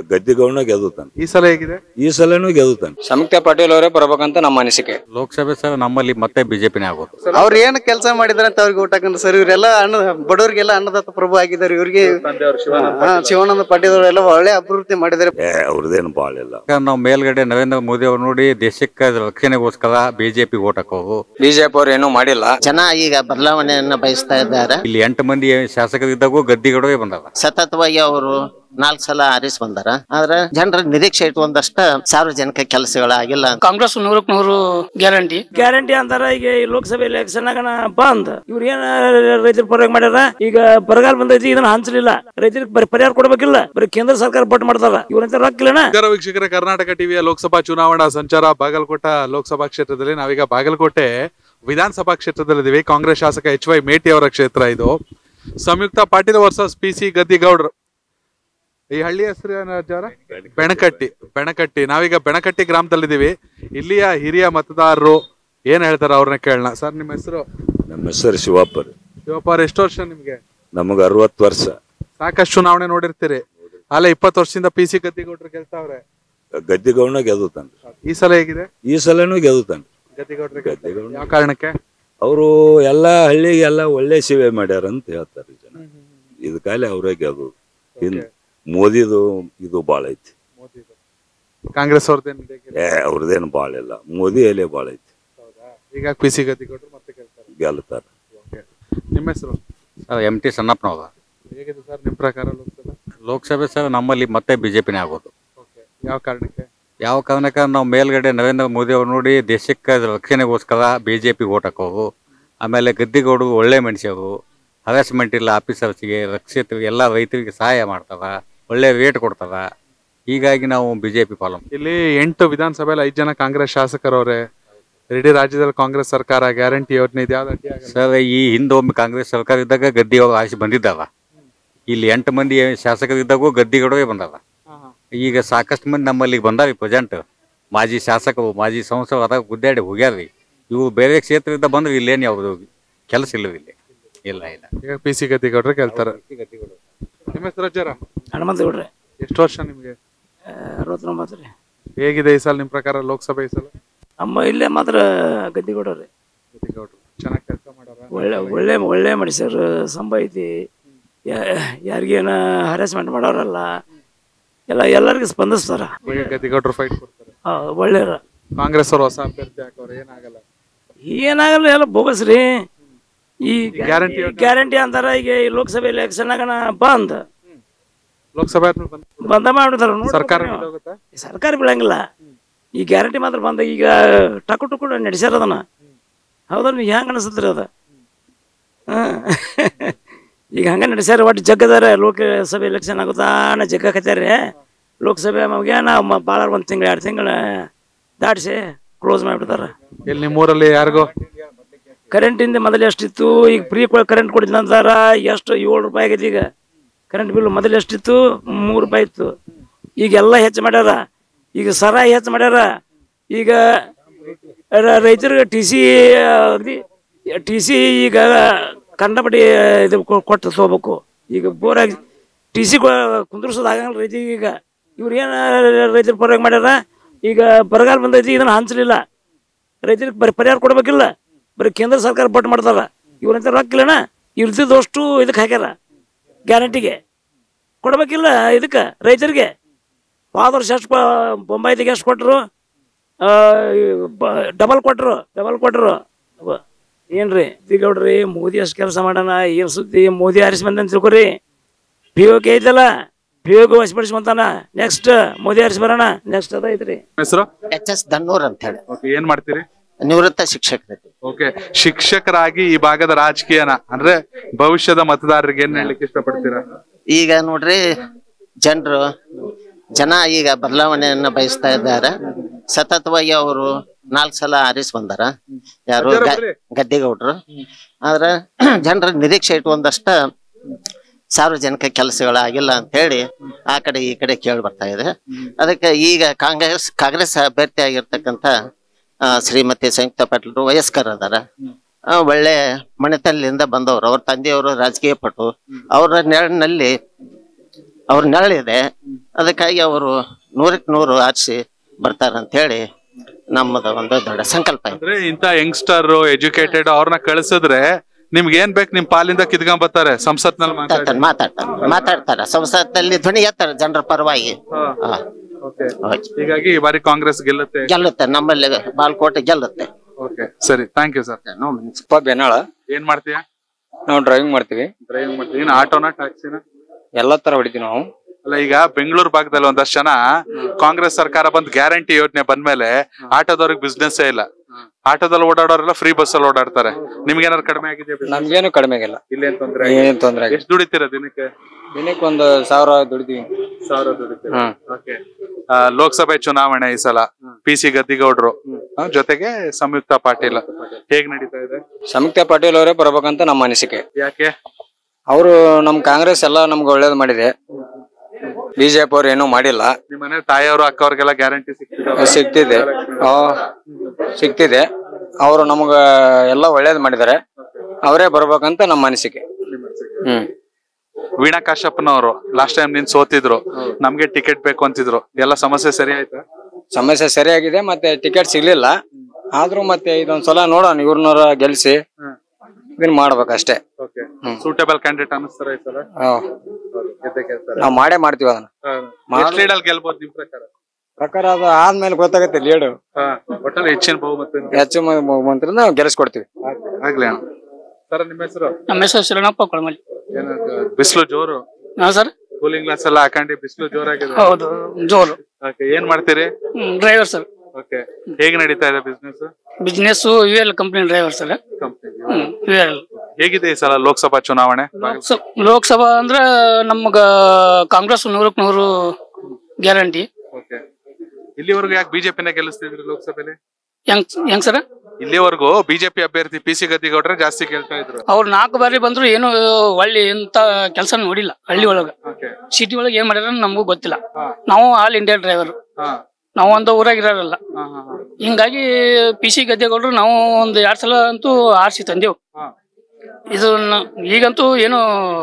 ಗದ್ದಿಗೌಡ ಗೆದುತ್ತಾನೆ ಈ ಸಲ ಹೇಗಿದೆ ಈ ಸಲನೂ ಗೆದುತ್ತಾನೆ ಸಂಯುಕ್ತ ಪಾಟೀಲ್ ಅವರೇ ಬರ್ಬೇಕಂತ ನಮ್ಮ ಅನಿಸಿಕೆ ಲೋಕಸಭೆ ಸರ್ ನಮ್ಮಲ್ಲಿ ಮತ್ತೆ ಬಿಜೆಪಿನೇ ಆಗೋದು ಅವ್ರ ಏನ್ ಕೆಲಸ ಮಾಡಿದಾರೆ ಅಂತ ಅವ್ರಿಗೆ ಊಟ ಹಾಕಂದ್ರೆ ಸರ್ ಇವರೆಲ್ಲ ಅನ್ನ ಬಡವರಿಗೆಲ್ಲ ಅನ್ನದಾತ ಪ್ರಭು ಆಗಿದ್ದಾರೆ ಇವ್ರಿಗೆ ಹಾ, ಶಿವಾನಂದ ಪಾಟೀಲ್ ಅವರೆಲ್ಲ ಒಳ್ಳೆ ಅಭಿವೃದ್ಧಿ ಮಾಡಿದ್ದಾರೆ ಏ ಅವ್ರದ್ದೇನು ಭಾಳ ಇಲ್ಲ ಯಾಕಂದ್ರೆ ನಾವು ಮೇಲ್ಗಡೆ ನರೇಂದ್ರ ಮೋದಿ ಅವ್ರು ನೋಡಿ ದೇಶಕ್ಕೆ ರಕ್ಷಣೆಗೋಸ್ಕರ ಬಿಜೆಪಿ ಓಟ್ ಹಾಕೋದು ಬಿಜೆಪಿ ಅವ್ರು ಏನೂ ಮಾಡಿಲ್ಲ ಜನ ಈಗ ಬದಲಾವಣೆಯನ್ನ ಬಯಸ್ತಾ ಇದ್ದಾರೆ ಇಲ್ಲಿ ಎಂಟು ಮಂದಿ ಶಾಸಕರಿದ್ದಾಗೂ ಗದ್ದಿಗಡವೇ ಬಂದದ ಸತತವಾಗಿ ಅವರು ನಾಲ್ಕು ಸಲ ಆರಿಸ್ ಬಂದಾರ ಆದ್ರೆ ಜನರ ನಿರೀಕ್ಷೆ ಇಟ್ಟುಕೊಂಡಷ್ಟ ಸಾರ್ವಜನಿಕ ಕೆಲಸಗಳಾಗಿಲ್ಲ ಅಂತ ಕಾಂಗ್ರೆಸ್ ನೂರಕ್ ನೂರು ಗ್ಯಾರಂಟಿ ಗ್ಯಾರಂಟಿ ಅಂತಾರ ಈಗ ಈ ಲೋಕಸಭೆ ಎಲೆಕ್ಷನ್ ಆಗನ ಬಂದ್ ಇವ್ರ ಏನ ರೈತರ ಪರವಾಗಿ ಮಾಡ್ಯಾರ ಈಗ ಬರಗಾಲ ಬಂದೈತಿ ಇದನ್ನ ಹಂಚಲಿಲ್ಲ ರೈತರಿಗೆ ಬರೀ ಪರಿಹಾರ ಕೊಡ್ಬೇಕಿಲ್ಲ ಬರೀ ಕೇಂದ್ರ ಸರ್ಕಾರ ಬಟ್ ಮಾಡ್ತಾರ ಇವ್ರಂತ ರೊಕ್ಕಿಲ್ಲನ ನಮಸ್ಕಾರ ವೀಕ್ಷಕರ ಕರ್ನಾಟಕ ಟಿವಿಯ ಲೋಕಸಭಾ ಚುನಾವಣಾ ಸಂಚಾರ ಬಾಗಲಕೋಟ ಲೋಕಸಭಾ ಕ್ಷೇತ್ರದಲ್ಲಿ ನಾವೀಗ ಬಾಗಲಕೋಟೆ ವಿಧಾನಸಭಾ ಕ್ಷೇತ್ರದಲ್ಲಿದ್ದೀವಿ ಕಾಂಗ್ರೆಸ್ ಶಾಸಕ ಎಚ್ ವೈ ಮೇಟಿ ಅವರ ಕ್ಷೇತ್ರ ಇದು Samyukta Patil versus P C ಗದ್ದಿಗೌಡ್ರು ಈ ಹಳ್ಳಿ ಹೆಸರು ಏನು ಅಜ್ಜಾವ್ರೆ? ಬೆಣಕಟ್ಟಿ ಬೆಣಕಟ್ಟಿ ನಾವೀಗ ಬೆಣಕಟ್ಟಿ ಗ್ರಾಮದಲ್ಲಿದ್ದೀವಿ ಇಲ್ಲಿಯ ಹಿರಿಯ ಮತದಾರರು ಏನ್ ಹೇಳ್ತಾರ ಅವ್ರನ್ನ ಕೇಳೋಣ ಸರ್ ನಿಮ್ಮ ಹೆಸರು ನಮ್ಮ ಹೆಸರು ಶಿವಪ್ಪ ರೀ ಶಿವಪ್ಪ ಅವ್ರ ಎಷ್ಟು ವರ್ಷ ನಿಮ್ಗೆ ನಮಗೆ ಅರವತ್ತು ವರ್ಷ ಸಾಕಷ್ಟು ಚುನಾವಣೆ ನೋಡಿರ್ತೀರಿ ಅಲ್ಲ ಇಪ್ಪತ್ತು ವರ್ಷದಿಂದ ಪಿ ಸಿ ಗದ್ದಿಗೌಡ್ರು ಗೆಲ್ತಾವ್ರೆ ಗದ್ದಿಗೌಡ ಗೆದುತ್ತಾನೆ ಈ ಸಲ ಹೇಗಿದೆ ಈ ಸಲನೂ ಗೆದುತ್ತಾನೆ ಗದ್ದಿಗೌಡ್ರು ಗದ್ದಿಗೌಡ ಯಾವ ಕಾರಣಕ್ಕೆ ಅವರು ಎಲ್ಲ ಹಳ್ಳಿಗೆಲ್ಲ ಒಳ್ಳೆ ಸೇವೆ ಮಾಡ್ಯಾರ ಅಂತ ಹೇಳ್ತಾರೆ ಜನ ಇದಕ್ಕಾಲಿ ಅವರೇ ಗೆದ್ದು ಹಿಂದ್ ಮೋದಿದು ಇದು ಭಾಳ ಐತಿ ಕಾಂಗ್ರೆಸ್ ಅವ್ರದ್ದೇನು ಏ ಅವ್ರದ್ದೇನು ಭಾಳ ಇಲ್ಲ ಮೋದಿ ಎಲೆ ಭಾಳ ಐತಿ ಈಗ ಪಿ ಸಿ ಗದ್ದಿಗೌಡ್ರು ಮತ್ತೆ ಗೆಲ್ತಾರೆ ಗೆಲ್ತಾರೆ Okay. ನಿಮ್ಮ ಹೆಸರು ಸರ್ ಎಂ ಟಿ ಸಣ್ಣಪ್ಪನವ್ರ ಹೇಗಿದೆ ಸರ್ ನಿಮ್ಮ ಪ್ರಕಾರ ಲೋಕಸಭೆ ಲೋಕಸಭೆ ಸರ್ ನಮ್ಮಲ್ಲಿ ಮತ್ತೆ ಬಿಜೆಪಿನೇ ಆಗೋದು ಓಕೆ ಯಾವ ಕಾರಣಕ್ಕೆ ಯಾವ ಕಾರಣಕ್ಕೆ ನಾವು ಮೇಲ್ಗಡೆ ನರೇಂದ್ರ ಮೋದಿ ಅವ್ರು ನೋಡಿ ದೇಶಕ್ಕೆ ರಕ್ಷಣೆಗೋಸ್ಕರ ಬಿಜೆಪಿ ಓಟ್ ಹಾಕೋದು ಆಮೇಲೆ ಗದ್ದಿಗೌಡರು ಒಳ್ಳೆ ಮನುಷ್ಯರು ಹರಾಸ್ಮೆಂಟ್ ಇಲ್ಲ ಆಫೀಸರ್ಸ್ಗೆ ರಕ್ಷಿತರಿಗೆ ಎಲ್ಲ ರೈತರಿಗೆ ಸಹಾಯ ಮಾಡ್ತಾರ ಒಳ್ಳೆ ರೇಟ್ ಕೊಡ್ತಾರ ಹೀಗಾಗಿ ನಾವು ಬಿಜೆಪಿ ಫಾಲೋ ಇಲ್ಲಿ ಎಂಟು ವಿಧಾನಸಭೆಯಲ್ಲಿ ಐದು ಜನ ಕಾಂಗ್ರೆಸ್ ಶಾಸಕರವ್ರೆ ಇಡೀ ರಾಜ್ಯದಲ್ಲಿ ಕಾಂಗ್ರೆಸ್ ಸರ್ಕಾರ ಗ್ಯಾರಂಟಿ ಯೋಜನೆ ಇದು ಯಾವ್ದು ಅಡ್ಡಿ ಆಗಲ್ಲ ಸರ್ ಈ ಹಿಂದೆ ಒಮ್ಮೆ ಕಾಂಗ್ರೆಸ್ ಸರ್ಕಾರ ಇದ್ದಾಗ ಗದ್ದಿ ಅವ್ರು ಆಶೆ ಬಂದಿದ್ದಾವ ಇಲ್ಲಿ ಎಂಟು ಮಂದಿ ಶಾಸಕರಿದ್ದಾಗೂ ಗದ್ದಿಗಡವೇ ಬಂದದ ಈಗ ಸಾಕಷ್ಟು ಮಂದಿ ನಮ್ಮಲ್ಲಿ ಬಂದಾರಿ ಪ್ರೆಸೆಂಟ್ ಮಾಜಿ ಶಾಸಕರು ಮಾಜಿ ಸಂಸದರು ಅದಾಗ ಗುದ್ದಾಡಿ ಹೋಗ್ಯಾರ್ರಿ ಇವು ಬೇರೆ ಕ್ಷೇತ್ರದಿಂದ ಬಂದ್ರೆ ಇಲ್ಲೇನು ಯಾವುದು ಕೆಲಸ ಇಲ್ಲ ಇಲ್ಲಿ ಇಲ್ಲ ಇಲ್ಲ ಈಗ ಪಿ ಸಿ ಗದ್ದಿಗೌಡ್ರು ಗೆಲ್ತಾರೆ ನಿಮ್ಮ ಹೆಸರು ಅಜ್ಜರ ಹನುಮಂತ ಗೌಡ್ರಿ ಎಷ್ಟು ವರ್ಷ ನಿಮ್ಗೆ ಅರವತ್ತೊಂಬತ್ತು ರೀ ಹೇಗಿದೆ ಈ ಸಲ ನಿಮ್ಮ ಪ್ರಕಾರ ಲೋಕಸಭೆ ಈ ಸಲ ಅಮ್ಮ ಇಲ್ಲೇ ಮಾತ್ರ ಗದ್ದಿಗೌಡ್ರಿ ಗದ್ದಿಗೌಡ್ರು ಚೆನ್ನಾಗಿ ಕೆಲಸ ಮಾಡಾರ ಒಳ್ಳೆ ಒಳ್ಳೆ ಒಳ್ಳೆ ಮನುಷ್ಯರು ಸಂಭ ಐತಿ ಯಾರಿಗೇನ ಹರಾಸ್ಮೆಂಟ್ ಮಾಡೋರಲ್ಲ ಎಲ್ಲ ಎಲ್ಲರಿಗೂ ಸ್ಪಂದಿಸ್ತಾರ ಈಗ ಗದ್ದಿಗೌಡ್ರು ಫೈಟ್ ಕೊಡ್ತಾರೆ ಆ, ಒಳ್ಳೆಯವ್ರ ಕಾಂಗ್ರೆಸ್ ಅವ್ರು ಹೊಸ ಅಭ್ಯರ್ಥಿ ಹಾಕೋರು ಏನಾಗಲ್ಲ ಏನಾಗಲ್ಲ ಎಲ್ಲ ಬೋಗಸ್ ರೀ ಈ ಗ್ಯಾರಂಟಿ ಗ್ಯಾರಂಟಿ ಅಂತಾರ ಈಗ ಈ ಲೋಕಸಭೆ ಎಲೆಕ್ಷನ್ ಆಗನ ಬಂದ್ ಲೋಕಸಭೆ ಆದ್ಮೇಲೆ ಬಂದ್ ಬಂದ ಮಾಡ್ಬಿಡ್ತಾರ ನೋಡ್ಬೇಕು ಸರ್ಕಾರ ನೀವು. ಬಿದ್ದೋಗುತ್ತಾ? ಸರ್ಕಾರ ಬೀಳಂಗಿಲ್ಲ ಈ ಗ್ಯಾರಂಟಿ ಮಾತ್ರ ಬಂದ ಈಗ ಟಕು ಟಕು ನಡೆಸ್ಯಾರ ಅದನ್ನ ಹೌದಾ ನೀವು ಹೆಂಗ ಅನಿಸುತ್ರಿ ಅದ ಹ್ಮ್. ಈಗ ಹಂಗ ನಡೆಸ್ಯಾರ ಒಟ್ಟು ಜಗ್ಗದಾರ ಲೋಕಸಭೆ ಎಲೆಕ್ಷನ್ ಆಗುತ್ತಾನ ಜಗ್ಗಕತ್ಯಾರ ಲೋಕಸಭೆ ಮುಗ್ಯಾನ ಭಾಳ ಒಂದು ತಿಂಗಳು ಎರಡು ತಿಂಗಳು ದಾಟಿಸಿ ಕ್ಲೋಸ್ ಮಾಡಿಬಿಡ್ತಾರ ಇಲ್ಲಿ ನಿಮ್ಮೂರಲ್ಲಿ ಯಾರಿಗೋ ಕರೆಂಟಿಂದ ಮೊದಲು ಎಷ್ಟಿತ್ತು ಈಗ ಫ್ರೀ ಕರೆಂಟ್ ಕೊಡಿದ ನಂತರ ಎಷ್ಟು ಏಳು ರೂಪಾಯಿ ಆಗೈತಿ ಈಗ ಕರೆಂಟ್ ಬಿಲ್ ಮೊದಲು ಎಷ್ಟಿತ್ತು ಮೂರು ರೂಪಾಯಿ ಇತ್ತು ಈಗ ಎಲ್ಲ ಹೆಚ್ಚು ಮಾಡ್ಯಾರ ಈಗ ಸರ ಹೆಚ್ಚು ಮಾಡ್ಯಾರ ಈಗ ರ- ರೈತರಿಗೆ ಟಿ ಸಿ ಟಿ ಸಿ ಈಗ ಕಂಡಪಟ್ಟಿ ಇದು ಕೊ- ಕೊಟ್ಟು ತೊಗೋಬೇಕು ಈಗ ಬೋರಾಗಿ ಟಿ ಸಿ ಕುಂದ್ರಿಸೋದು ಆಗಂಗಿಲ್ಲ ರೈತರಿಗೆ ಈಗ ಇವ್ರು ಏನು ರೈತರ ಪರವಾಗಿ ಮಾಡ್ಯಾರ ಈಗ ಬರಗಾಲ ಬಂದೈತಿ ಇದನ್ನ ಹಂಚಲಿಲ್ಲ ರೈತರಿಗೆ ಬರೀ ಪರಿಹಾರ ಕೊಡ್ಬೇಕಿಲ್ಲ ಬರೀ ಕೇಂದ್ರ ಸರ್ಕಾರ ಬಟ್ ಮಾಡ್ತಾರ ಇವ್ರಂತ ರೊಕ್ಕಿಲ್ಲನ ಇರ್ದಿದ್ದಷ್ಟು ಇದಕ್ಕೆ ಹಾಕ್ಯಾರ ಗ್ಯಾರಂಟಿಗೆ ಕೊಡ್ಬೇಕಿಲ್ಲ ಇದಕ್ಕೆ ರೈತರಿಗೆ ಹೋದ ವರ್ಷ ಎಷ್ಟು ಬೊಂಬೈದಿಗೆ ಎಷ್ಟು ಕೊಟ್ಟರು ಡಬಲ್ ಕೊಟ್ಟರು ಡಬಲ್ ಕೊಟ್ಟರು ಅವ- ಏನ್ರಿ ದಿಗೌಡ್ರಿ ಮೋದಿ ಅಷ್ಟು ಕೆಲಸ ಮಾಡೋಣ ಏನು ಸುದ್ದಿ ಮೋದಿ ಆರಿಸಿ ಬಂದ ತಿಳ್ಕೊರಿ ಪಿ ಓ ಕೆ ಐತಲ್ಲ ಪಿ ಓ ಕೆ ವಶಪಡಿಸ್ಕೊಂತಾನ ನೆಕ್ಸ್ಟ್ ಮೋದಿ ಆರಿಸಿ ಬರೋಣ ನೆಕ್ಸ್ಟ್ ಅದ ಐತ್ರಿ ಹೆಸರು ಎಚ್ ಎಸ್ ದನ್ನೂರ್ ಅಂತ ಹೇಳಿ ಓಕೆ ಏನ್ ಮಾಡ್ತೀರಿ ನಿವೃತ್ತ ಶಿಕ್ಷಕರು ಓಕೆ ಶಿಕ್ಷಕರಾಗಿ ಈ ಭಾಗದ ರಾಜಕೀಯನ ಅಂದ್ರೆ ಭವಿಷ್ಯದ ಮತದಾರರಿಗೆ ಏನ್ ಹೇಳಲಿಕ್ಕೆ ಇಷ್ಟಪಡ್ತೀರಾ ಈಗ ನೋಡ್ರಿ ಜನರು ಜನ ಈಗ ಬದಲಾವಣೆಯನ್ನ ಬಯಸ್ತಾ ಇದ್ದಾರೆ ಸತತವಾಗಿ ಅವರು ನಾಲ್ಕು ಸಲ ಆರಿಸ್ ಬಂದಾರ ಯಾರು ಗ- ಗದ್ದಿಗೌಡ್ರು ಆದ್ರ ಜನರ ನಿರೀಕ್ಷೆ ಇಟ್ಟುಕೊಂಡಷ್ಟ ಸಾರ್ವಜನಿಕ ಕೆಲಸಗಳಾಗಿಲ್ಲ ಅಂತ ಹೇಳಿ ಆ ಕಡೆ ಈ ಕಡೆ ಕೇಳಿ ಬರ್ತಾ ಇದೆ ಅದಕ್ಕೆ ಈಗ ಕಾಂಗ್ರೆಸ್ ಕಾಂಗ್ರೆಸ್ ಅಭ್ಯರ್ಥಿ ಆಗಿರ್ತಕ್ಕಂಥ ಆ, ಶ್ರೀಮತಿ ಸಂಯುಕ್ತ ಪಾಟೀಲ್ರು ವಯಸ್ಕರ ಅದಾರ ಆ, ಒಳ್ಳೆ ಮನೆತನದಿಂದ ಬಂದವರು ಅವ್ರ ತಂದೆಯವರು ರಾಜಕೀಯ ಪಟು ಅವರ ನೆರಳಿನಲ್ಲಿ ಅವ್ರ ನೆರಳಿದೆ ಅದಕ್ಕಾಗಿ ಅವರು ನೂರಕ್ಕೆ ನೂರು ಆರಿಸಿ ಬರ್ತಾರಂತ ಹೇಳಿ ನಮ್ಮದ ಒಂದು ದೊಡ್ಡ ಸಂಕಲ್ಪ ಇದೆ ಅಂದ್ರೆ ಇಂತ ಯಂಗ್ಸ್ಟರ್ ಎಜುಕೇಟೆಡ್ ಅವ್ರನ್ನ ಕಳ್ಸಿದ್ರೆ ನಿಮ್ಗೆ ಏನ್ ಬೇಕು ನಿಮ್ ಪಾಲಿಂದ ಕಿತ್ಕೊಂಡ್ ಬರ್ತಾರೆ ಸಂಸತ್ನಲ್ಲಿ ಮಾತಾಡಿ ಮಾತಾಡ್ತಾರೆ ಮಾತಾಡ್ತಾರೆ ಮಾತಾಡ್ತಾರೆ ಸಂಸತ್ತಲ್ಲಿ ಧ್ವನಿ ಎತ್ತಾರೆ ಜನರ ಪರವಾಗಿ ಹಾ. ಹಾ. Okay. ಓಕೆ. ಹೀಗಾಗಿ ಈ ಬಾರಿ ಕಾಂಗ್ರೆಸ್ ಗೆಲ್ಲುತ್ತೆ ಗೆಲ್ಲುತ್ತೆ ನಮ್ಮಲ್ಲಿ ಬಾಲ್ಕೋಟೆ ಗೆಲ್ಲುತ್ತೆ ಓಕೆ ಸರಿ ಥ್ಯಾಂಕ್ ಯು ಸರ್ ಅಪ್ಪ ಬೆನಾಳ ಏನ್ ಮಾಡ್ತೀಯಾ ನಾವು ಡ್ರೈವಿಂಗ್ ಮಾಡ್ತೀವಿ ಡ್ರೈವಿಂಗ್ ಮಾಡ್ತೀವಿ ಏನ್ ಆಟೋನ ಟ್ಯಾಕ್ಸಿನ ಎಲ್ಲಾ ತರ ಹೊಡಿತೀವಿ ನಾವು ಅಲ್ಲ ಈಗ ಬೆಂಗಳೂರು ಭಾಗದಲ್ಲಿ ಒಂದಷ್ಟು ಜನ ಕಾಂಗ್ರೆಸ್ ಸರ್ಕಾರ ಬಂದ್ ಗ್ಯಾರಂಟಿ ಯೋಜನೆ ಬಂದ್ಮೇಲೆ ಆಟೋದವ್ರಿಗೆ ಬಿಸ್ನೆಸ್ ಇಲ್ಲ ಆಟೋದಲ್ಲಿ ಓಡಾಡೋರೆಲ್ಲ ಫ್ರೀ ಬಸ್ ಅಲ್ಲಿ ಓಡಾಡ್ತಾರೆ ನಿಮ್ಗೆ ಏನಾದ್ರು ಕಡಿಮೆ ಆಗಿದೆ ನಮ್ಗೇನು ಕಡಿಮೆ ಆಗಿಲ್ಲ ಇಲ್ಲೇನ್ ತೊಂದ್ರೆ ಏನ್ ತೊಂದ್ರೆ ಆಗಿಲ್ಲ ಎಷ್ಟು ದುಡಿತೀರಾ ದಿನಕ್ಕೆ ದಿನಕ್ಕೆ ಒಂದು ಸಾವಿರ ದುಡಿತೀವಿ ಸಾವಿರ ದುಡಿತೀರಾ ಹ್ಮ್. ಓಕೆ ಲೋಕಸಭೆ ಚುನಾವಣೆ ಈ ಸಲ ಪಿ ಸಿ ಗದ್ದಿಗೌಡ್ರು ಆ, ಜೊತೆಗೆ ಸಂಯುಕ್ತ ಪಾಟೀಲ್ ಹೇಗ್ ನಡೀತಾ ಇದೆ ಸಂಯುಕ್ತ ಪಾಟೀಲ್ ಅವರೇ ಬರ್ಬೇಕಂತ ನಮ್ಮ ಅನಿಸಿಕೆ ಯಾಕೆ ಅವರು ನಮ್ ಕಾಂಗ್ರೆಸ್ ಎಲ್ಲ ನಮ್ಗೆ ಒಳ್ಳೇದ್ ಮಾಡಿದೆ ಬಿಜೆಪಿ ಅವ್ರು ಏನೂ ಮಾಡಿಲ್ಲ ನಿಮ್ ಮನೆ ತಾಯಿಯವರು ಅಕ್ಕವ್ರಿಗೆಲ್ಲ ಗ್ಯಾರಂಟಿ ಸಿಗ್ತಿದೆ ಸಿಗ್ತಿದೆ ಆ, ಸಿಗ್ತಿದೆ ಅವರು ನಮ್ಗ ಎಲ್ಲ ಒಳ್ಳೇದ್ ಮಾಡಿದ್ದಾರೆ ಅವರೇ ಬರ್ಬೇಕಂತ ನಮ್ಮ ಅನಿಸಿಕೆ ಹ್ಮ್ ವೀಣಾ ಕಾಶ್ಯಪ್ಪನವರು ಲಾಸ್ಟ್ ಟೈಮ್ ನಿನ್ ಸೋತಿದ್ರು ನಮ್ಗೆ ಟಿಕೆಟ್ ಬೇಕು ಅಂತಿದ್ರು ಎಲ್ಲ ಸಮಸ್ಯೆ ಸರಿ ಆಯ್ತಾ ಸಮಸ್ಯೆ ಸರಿಯಾಗಿದೆ ಮತ್ತೆ ಟಿಕೆಟ್ ಸಿಗ್ಲಿಲ್ಲ ಆದ್ರೂ ಮತ್ತೆ ಇದೊಂದ್ ಸಲ ನೋಡೋಣ ಇವ್ರನ್ನರ ಗೆಲ್ಸಿ ಇದನ್ ಮಾಡ್ಬೇಕಷ್ಟೇ ಓಕೆ ಸೂಟೇಬಲ್ ಕ್ಯಾಂಡಿಡೇಟ್ ಅನ್ನಿಸ್ತಾರ ಈ ಸಲ ಆ, ಗೆದ್ದೆ ಗೆಲ್ತಾರೆ ನಾವ್ ಮಾಡೇ ಮಾಡ್ತೀವಿ ಅದನ್ನ ಎಷ್ಟು ಲೀಡಲ್ಲಿ ಗೆಲ್ಬೋದು ನಿಮ್ ಪ್ರಕಾರ ಪ್ರಕಾರ ಅದು ಆದ್ಮೇಲೆ ಗೊತ್ತಾಗತ್ತೆ ಲೀಡು ಹಾ ಒಟ್ಟಲ್ಲಿ ಹೆಚ್ಚಿನ ಬಹುಮತ ಹೆಚ್ಚು ಮಂತ್ರಿ ನಾವು ಗೆಲ್ಸ್ಕೊಡ್ತೀವಿ ಆಗ್ಲಿ ಅಣ್ಣ ಸರ್ ನಿಮ್ಮ ಹೆಸರು ನಮ್ಮ ಹೆಸರು ಶರಣಪ್ಪ ಕೊಳಮಲ್ಲಿ ಬಿಸಿಲು ಜೋರು ಹಾ ಸರ್ ಕೂಲಿಂಗ್ ಗ್ಲಾಸ್ ಎಲ್ಲ ಹಾಕೊಂಡು ಬಿಸಿಲು ಜೋರಾಗಿದೆ ಹೌದು ಜೋರು ಓಕೆ ಏನ್ ಮಾಡ್ತೀರಿ ಡ್ರೈವರ್ ಸರ್ ಓಕೆ ಹೇಗ್ ನಡೀತಾ ಇದೆ business business U L company driver sir U L ಹೇಗಿದೆ ಈ ಸಲ ಲೋಕಸಭಾ ಚುನಾವಣೆ ಲೋಕಸಭಾ ಅಂದ್ರೆ ನಮ್ಗ ಕಾಂಗ್ರೆಸ್ ನೂರಕ್ ನೂರು ಗ್ಯಾರಂಟಿ ಓಕೆ ಇಲ್ಲಿವರೆಗೂ ಯಾಕೆ ಬಿಜೆಪಿನ ಗೆಲ್ಲಿಸ್ತಿದ್ರಿ ಲೋಕಸಭೆಲಿ ಹೆಂಗ್ ಹೆಂಗ್ ಸರ್ ಇಲ್ಲಿವರೆಗೂ ಬಿಜೆಪಿ ಅಭ್ಯರ್ಥಿ ಪಿ ಸಿ ಗದ್ದಿಗೌಡ್ರೆ ಜಾಸ್ತಿ ಕೇಳ್ತಾ ಇದ್ರು ಅವ್ರು ನಾಲ್ಕು ಬಾರಿ ಬಂದ್ರು ಏನು ಒಳ್ಳೆ ಎಂತ ಕೆಲಸ ನೋಡಿಲ್ಲ ಹಳ್ಳಿ ಒಳಗ ಓಕೆ ಸಿಟಿ ಒಳಗೆ ಏನ್ ಮಾಡ್ಯಾರ ನಮಗೂ ಗೊತ್ತಿಲ್ಲ ನಾವು ಆಲ್ ಇಂಡಿಯಾ ಡ್ರೈವರ್ ಹಾ ನಾವು ಒಂದು ಊರಾಗ ಇರೋರಲ್ಲ ಹಾ ಹಾ ಹಾ ಹಿಂಗಾಗಿ ಪಿ ಸಿ ಗದ್ದೆಗೌಡರು ನಾವು ಒಂದು ಎರಡ್ ಸಲ ಅಂತೂ ಆರಿಸಿ ತಂದೆವು ಹಾ ಇದು ನ- ಈಗಂತೂ ಏನು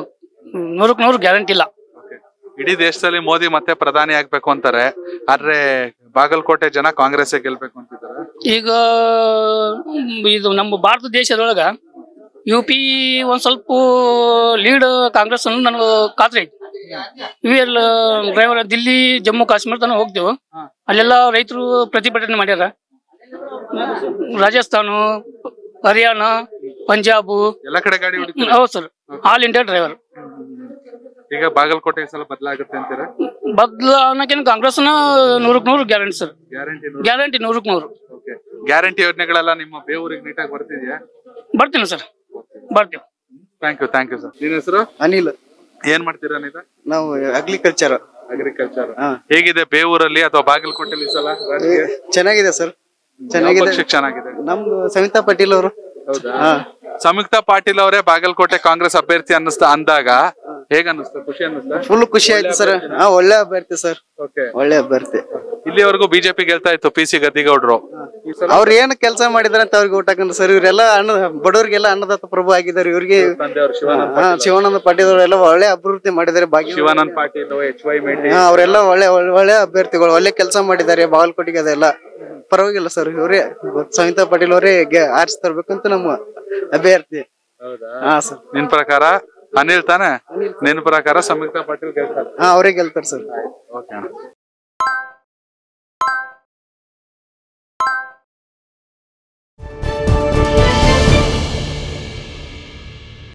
ನೂರಕ್ ನೂರು ಗ್ಯಾರಂಟಿ ಇಲ್ಲ Okay. ಇಡೀ ದೇಶದಲ್ಲಿ ಮೋದಿ ಮತ್ತೆ ಪ್ರಧಾನಿ ಆಗ್ಬೇಕು ಅಂತಾರೆ ಆದ್ರೆ ಬಾಗಲಕೋಟೆ ಜನ ಕಾಂಗ್ರೆಸ್ ಗೆಲ್ಬೇಕು ಅಂತಿದ್ದಾರೆ ಈಗ ಮ್, ಇದು ನಮ್ಮ ಭಾರತ ದೇಶದೊಳಗ ಯು ಪಿ ಒಂದ್ ಸ್ವಲ್ಪ ಲೀಡ್ ಕಾಂಗ್ರೆಸ್ ಅನ್ನು ನನಗೆ ಖಾತ್ರಿ ಐತಿ U L driver Delhi Jammu Kashmir ತನಕ ಹೋಗ್ತೇವೆ ಅಲ್ಲೆಲ್ಲ ರೈತರು ಪ್ರತಿಭಟನೆ ಮಾಡ್ಯಾರ ರಾಜಸ್ಥಾನ ಹರಿಯಾಣ ಪಂಜಾಬ್ ಎಲ್ಲ ಕಡೆ ಗಾಡಿ ಹೊಡಿತಾರೆ ಹೌದು ಸರ್ ಆಲ್ ಇಂಡಿಯಾ ಡ್ರೈವರ್ ಈಗ ಬಾಗಲಕೋಟೆ ಈ ಸಲ ಬದಲಾಗುತ್ತೆ ಅಂತೀರಾ ಬದ್ಲ ಅನ್ನೋಕೇನು ಕಾಂಗ್ರೆಸ್ನ ನೂರಕ್ ನೂರು ಗ್ಯಾರಂಟಿ ಸರ್ ಗ್ಯಾರಂಟಿ ಗ್ಯಾರಂಟಿ ನೂರಕ್ ನೂರು ಓಕೆ ಗ್ಯಾರಂಟಿ ಯೋಜನೆಗಳೆಲ್ಲ ನಿಮ್ಮ ಬೇವೂರಿಗೆ ನೀಟಾಗಿ ಬರ್ತಿದ್ಯಾ ಬರ್ತೀನಿ ಸರ್ ಬರ್ತೀವಿ thank you thank you sir ನಿನ್ನ ಹೆಸರು ಅನಿಲ್ ಏನ್ ಮಾಡ್ತೀರಾ ನೀನು ನಾವು ಅಗ್ರಿಕಲ್ಚರ್ ಅಗ್ರಿಕಲ್ಚರ್ ಹಾ. ಹೇಗಿದೆ ಬೇವೂರಲ್ಲಿ ಅಥವಾ ಬಾಗಲಕೋಟೆಲಿ ಈ ಸಲ ರಾಜಕೀಯ? ಚೆನ್ನಾಗಿದೆ ಸರ್ ಯಾವ ಚೆನ್ನಾಗಿದೆ ಪಕ್ಷಕ್ಕೆ ಚೆನ್ನಾಗಿದೆ ನಮ್ದು ಸವಿತಾ ಪಾಟೀಲ್ ಅವರು ಹೌದಾ ಹಾ ಸಂಯುಕ್ತ ಪಾಟೀಲ್ ಅವರೇ ಬಾಗಲಕೋಟೆ ಕಾಂಗ್ರೆಸ್ ಅಭ್ಯರ್ಥಿ ಅನ್ನಿಸ್ತಾ ಅಂದಾಗ ಹೇಗ ಅನ್ನಿಸ್ತಾ ಖುಷಿ ಅನ್ನಿಸ್ತಾ ಫುಲ್ ಖುಷಿ ಆಯ್ತು ಸರ್ ಹಾ ಒಳ್ಳೆ ಅಭ್ಯರ್ಥಿ ಸರ್ ಓಕೆ ಒಳ್ಳೆ ಅಭ್ಯರ್ಥಿ ಇಲ್ಲಿವರೆಗೂ ಬಿಜೆಪಿ ಗೆಲ್ತಾ ಇತ್ತು ಪಿ ಸಿ ಗದ್ದಿಗೌಡ್ರು ಈ ಸಲ ಅವ್ರು ಏನ್ ಕೆಲಸ ಮಾಡಿದಾರೆ ಅಂತ ಅವ್ರಿಗೆ ಊಟ ಹಾಕಂದ್ರೆ ಸರ್ ಇವರೆಲ್ಲ ಅನ್ನ ಬಡವರಿಗೆಲ್ಲ ಅನ್ನದಾತ ಪ್ರಭು ಆಗಿದ್ದಾರೆ ಇವ್ರಿಗೆ ತಂದೆಯವರು ಶಿವಾನಂದ ಹಾ ಶಿವಾನಂದ ಪಾಟೀಲ್ ಅವರೆಲ್ಲ ಒಳ್ಳೆ ಅಭಿವೃದ್ಧಿ ಮಾಡಿದ್ದಾರೆ ಭಾಗ್ಯ ಶಿವಾನಂದ್ ಪಾಟೀಲ್ ಎಚ್ ವೈ ಮೇಟಿ ಹಾ ಅವರೆಲ್ಲ ಒಳ್ಳೆ ಒಳ್ಳೆ ಒಳ್ಳೆ ಅಭ್ಯರ್ಥಿಗಳು ಒಳ್ಳೆ ಕೆಲಸ ಮಾಡಿದ್ದಾರೆ ಬಾಗಲಕೋಟೆಗೆ ಅದೆಲ್ಲ ಪರವಾಗಿಲ್ಲ ಸರ್ ಇವರೇ ಸವಿತಾ ಪಾಟೀಲ್ ಅವರೇ ಆರಿಸಿ ತರ್ಬೇಕಂತ ನಮ್ಮ ಅಭ್ಯರ್ಥಿ ಹೌದಾ ಹಾ ಸರ್ ನಿನ್ ಪ್ರಕಾರ ಅನಿಲ್ ತಾನೆ ನಿನ್ ಪ್ರಕಾರ ಸಂಯುಕ್ತ ಪಾಟೀಲ್ ಗೆಲ್ತಾರೆ ಹಾ ಅವರೇ ಗೆಲ್ತಾರೆ ಸರ್ ಓಕೆ